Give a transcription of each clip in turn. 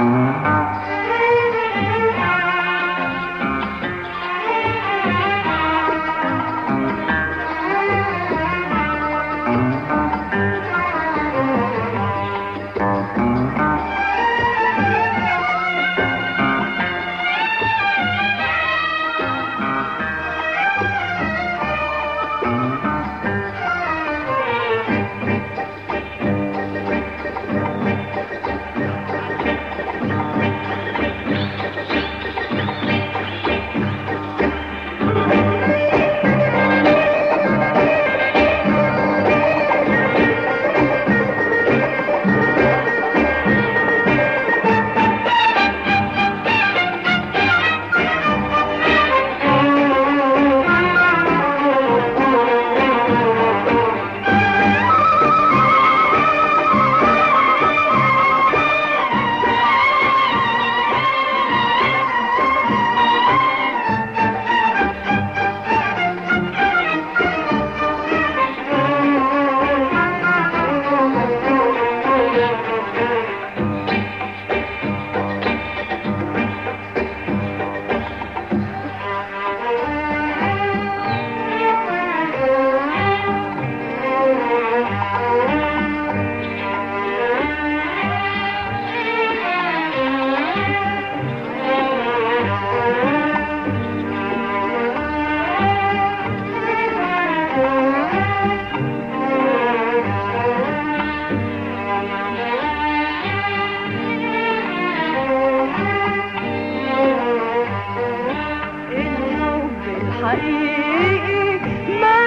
حقيقي ما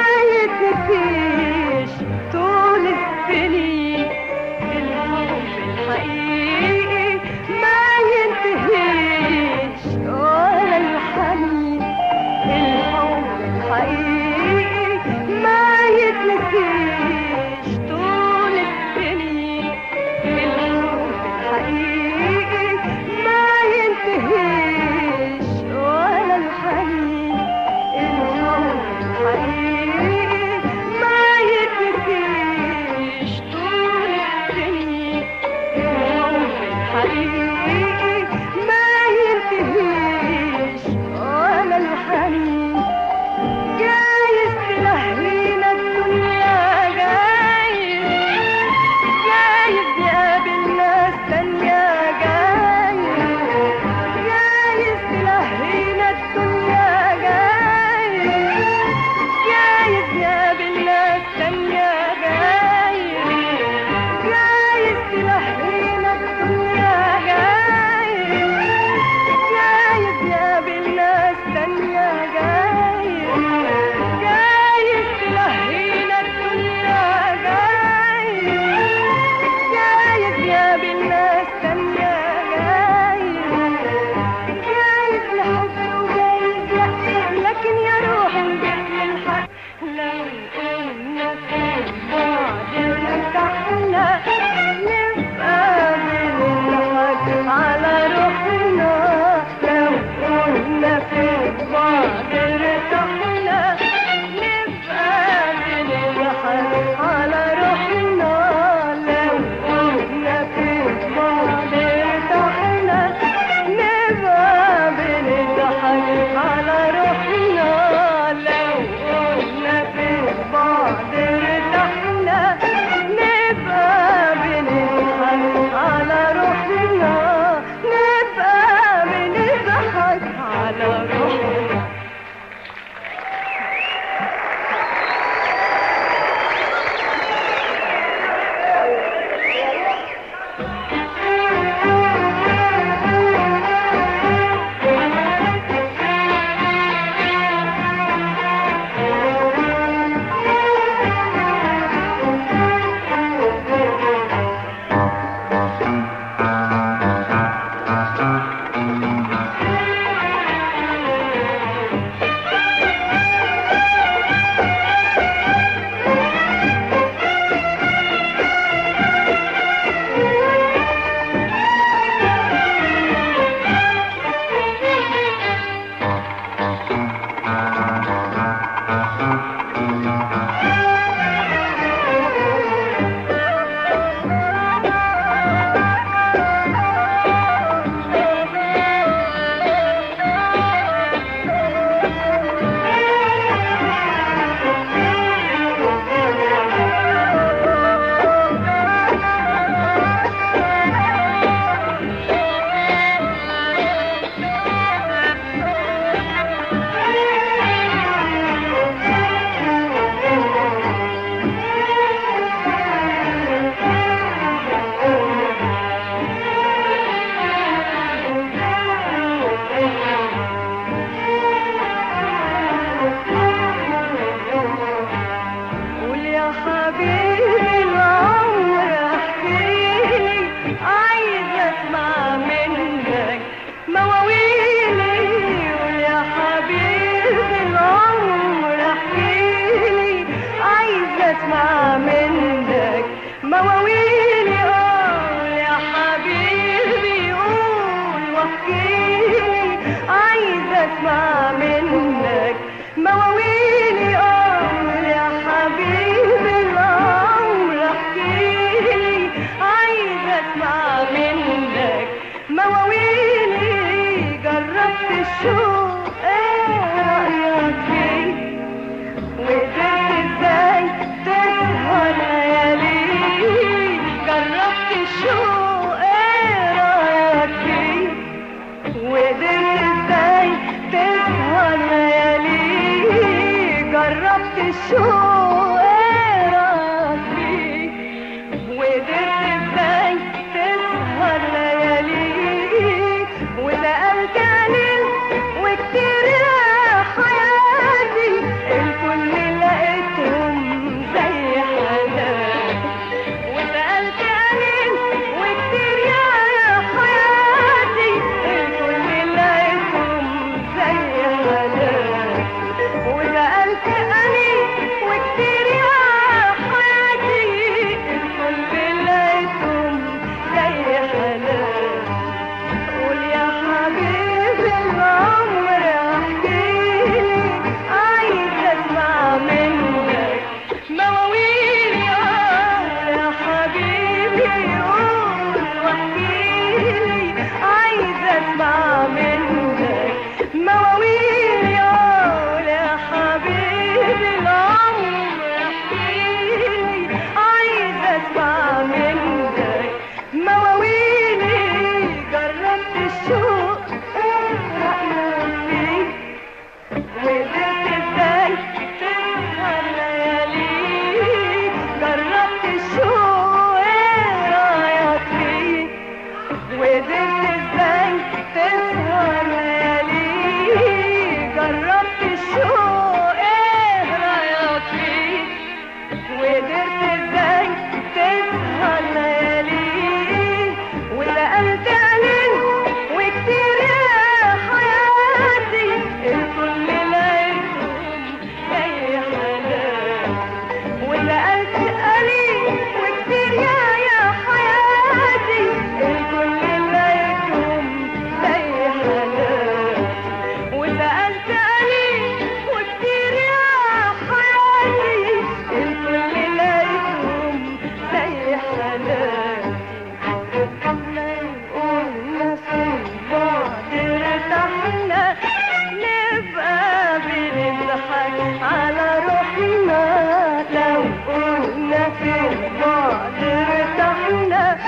يتنسيش طول السنين الحب الحقيقي ما ينتهيش ولا الحنين الحب الحقيقي ما يتنسيش طول السنين الحب الحقيقي ما ينتهيش ولا الحنين الحب الحقيقي ما يتنسيش طول السنين الحب الحقيقي ما ينتهيش ولا الحنين جايز تلهينا الدنيا جايز جايز نقابل ناس تانية جايز جايز تلهينا الدنيا جايز جايز نقابل ناس تانية جايز جايز تلهينا الدنيا جايز اسمع منك مواويلي قول يا حبيبي العمر احكيلي عايزة اسمع منك مواويلي جربت الشوق ايه رأيك فيه وقدرت ازاي تسهر ليالي جربت الشوق ايه رايك فيه وقدرت ازاي تسهر ليالي جربت الشوق ايه رايك فيه وقدرت ازاي تسهر ليالي وسألت قليل وكتير يا حياتي الكل لقيتهم زي حالاتي وسألت قليل وكتير يا حياتي الكل لقيتهم زي حالاتي وسألت قليل وكتير يا حياتي الكل لقيتهم زي حالاتي قول يا حبيبي العمر احكيلي عايزة اسمع منك مواويلي اه يا حبيبي قول واحكيلي عايزة اسمع منك مواويلي اه يا حبيبي العمر احكيلي عايزة اسمع منك مواويلي جربت الشوق ايه رأيك فيه وقدرت ازاي تسهر ليالي جربت الشوق ايه رأيك فيه وقدرت ازاي تسهر ليالي جربت الشوق ايه رأيك فيه وقدرت ازاي تسهر ليالي وسألت قليل وكتير يا حياتي الكل لقيتهم زي حالاتي وسألت قليل وكتير يا يا حياتي الكل لقيتهم زي حالاتي وسألت قليل وكتير يا حياتي الكل لقيتهم زي حالاتي قلنا قلنا في بعض ارتحنا نبقى بنضحك على روحنا لو قلنا في بعض ارتحنا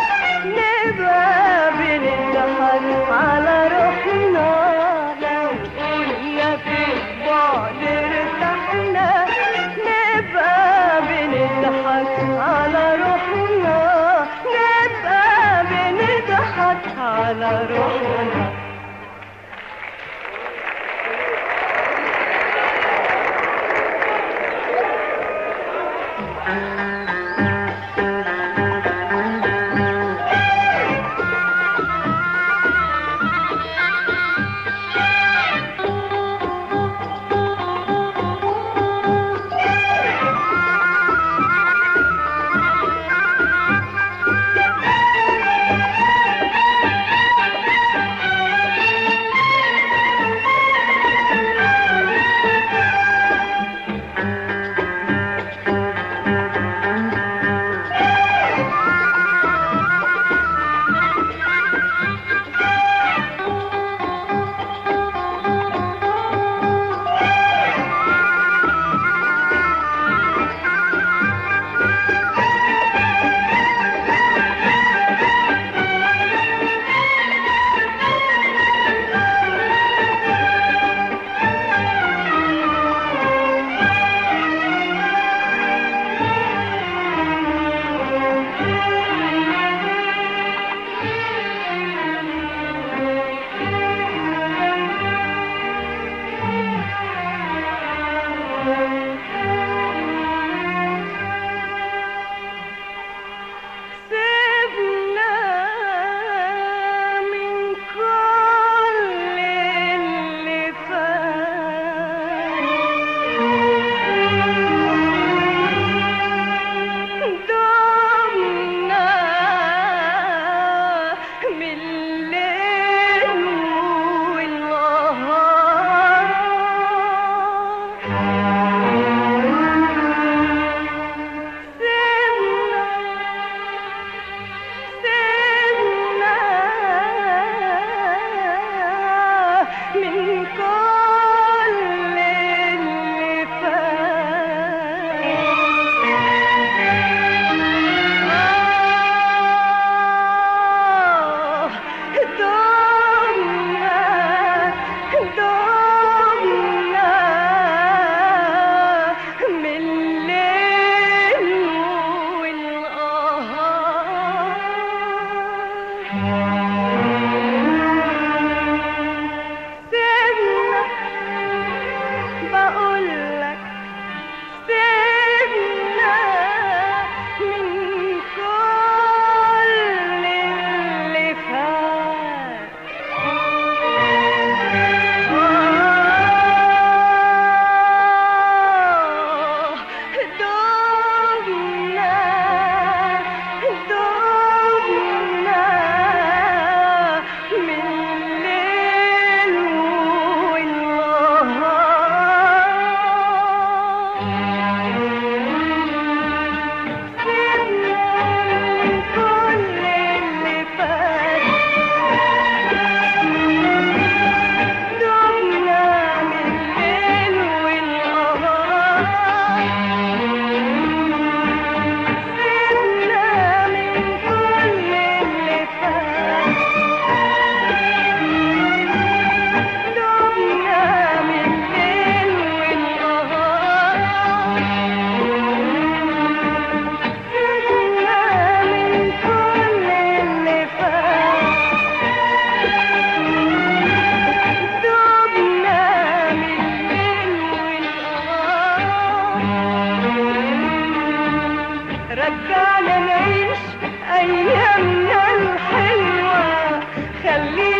نبقى بنضحك على روحنا لو قلنا في بعض ارتحنا نبقى بنضحك على روحنا نبقى بنضحك على روحنا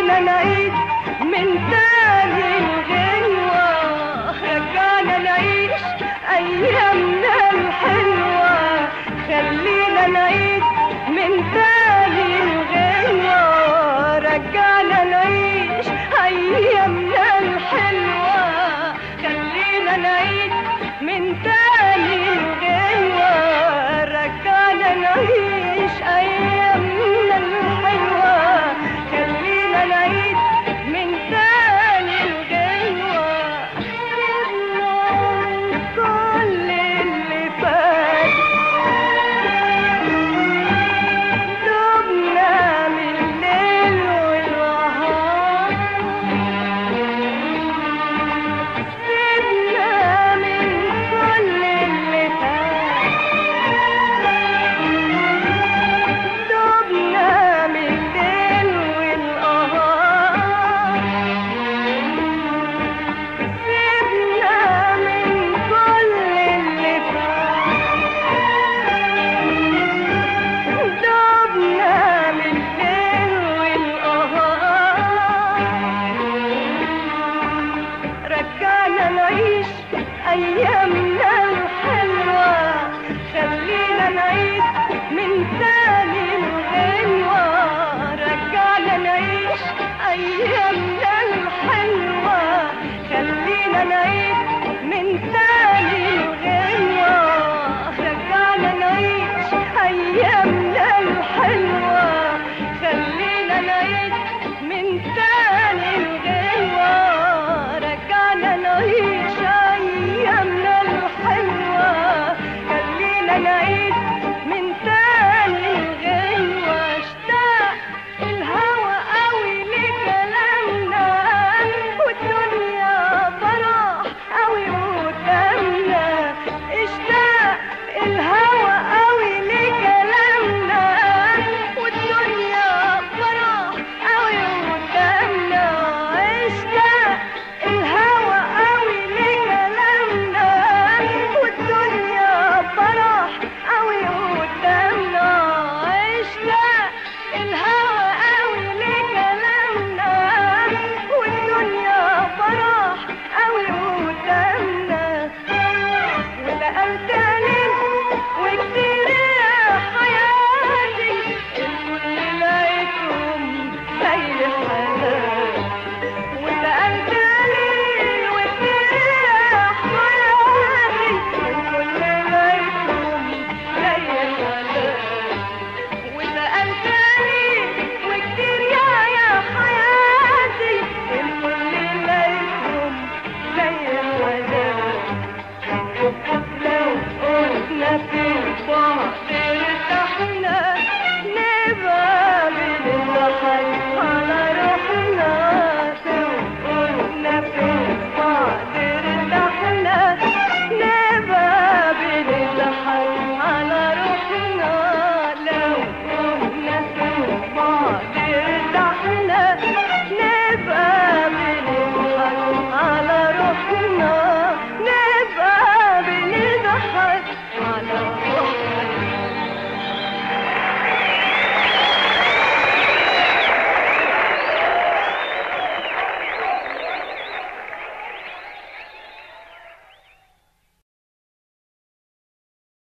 خلينا نعيد من تاني الغنوة رجعنا نعيش أيامنا الحلوة خلينا نعيد من تاني الغنوة رجعنا نعيش أيامنا الحلوة خلينا نعيد من تاني